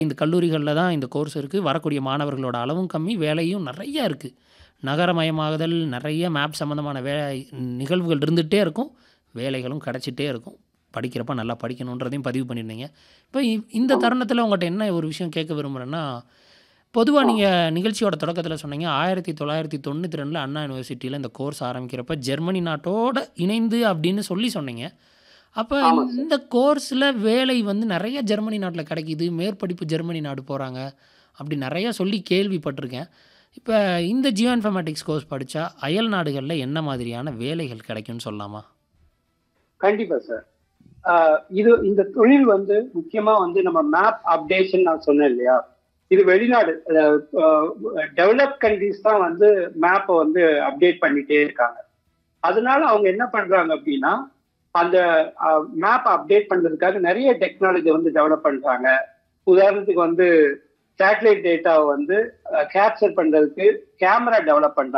இந்த கல்லூரிகள்ல தான் இந்த கோர்ஸ் இருக்கு. வரக்கூடிய மாணவர்களோட அளவும் கம்மி, வேலையும் நெறைய இருக்கு. நகரமயமாகுதல், நெறைய மேப் சம்மந்தமான வே நிகழ்வுகள் இருந்துட்டே இருக்கும். வேலைகளும் கெடைச்சிட்டே இருக்கும். படிக்கிறப்ப நல்லா படிக்கணுன்றதையும் பதிவு பண்ணியிருந்தீங்க. இப்ப இ இந்த தருணத்தில உங்கட்ட என்ன ஒரு விஷயம் கேட்க விரும்புறேன்னா, பொதுவா நீங்க நிகழ்ச்சியோட தொடக்கத்தில சொன்னீங்க, 1992ல அண்ணா யுனிவர்சிட்டியில இந்த கோர்ஸ் ஆரம்பிக்கிறப்ப ஜெர்மனி நாட்டோட இணைந்து அப்படின்னு சொல்லி சொன்னீங்க. அப்ப ஆமா சார். இந்த கோர்ஸ்ல வேலை வந்து நெறைய ஜெர்மனி நாட்ல கெடைக்குது. மேற்படிப்பு ஜெர்மனி நாடு போறாங்க. அப்படி நெறைய சொல்லி கேள்விப்பட்டுருக்கேன். இப்ப இந்த ஜியோ இன்ஃபர்மேட்டிக்ஸ் கோர்ஸ் படிச்சா, அயல் நாடுகள்ல என்ன மாதிரியான வேலைகள் கெடைக்கும்னு சொல்லலாமா? கண்டிப்பா சார். ஆ இது இந்த தொழில் வந்து முக்கியமா வந்து நம்ம மேப் அப்டேஷன் நான் சொன்னேன் இல்லையா? இது வெளிநாடு அ அ டெவலப் கண்ட்ரீஸ் தான் வந்து மேப்ப வந்து அப்டேட் பண்ணிட்டே இருக்காங்க. அதனால அவங்க என்ன பண்றாங்க அப்படின்னா, அந்த அ மேப்ப அப்டேட் பண்றதுக்காக நெறைய டெக்னாலஜி வந்து டெவலப் பண்றாங்க. உதாரணத்துக்கு வந்து சேட்டலைட் டேட்டாவ வந்து அ கேப்சர் பண்றதுக்கு கேமரா டெவலப் பண்றாங்க.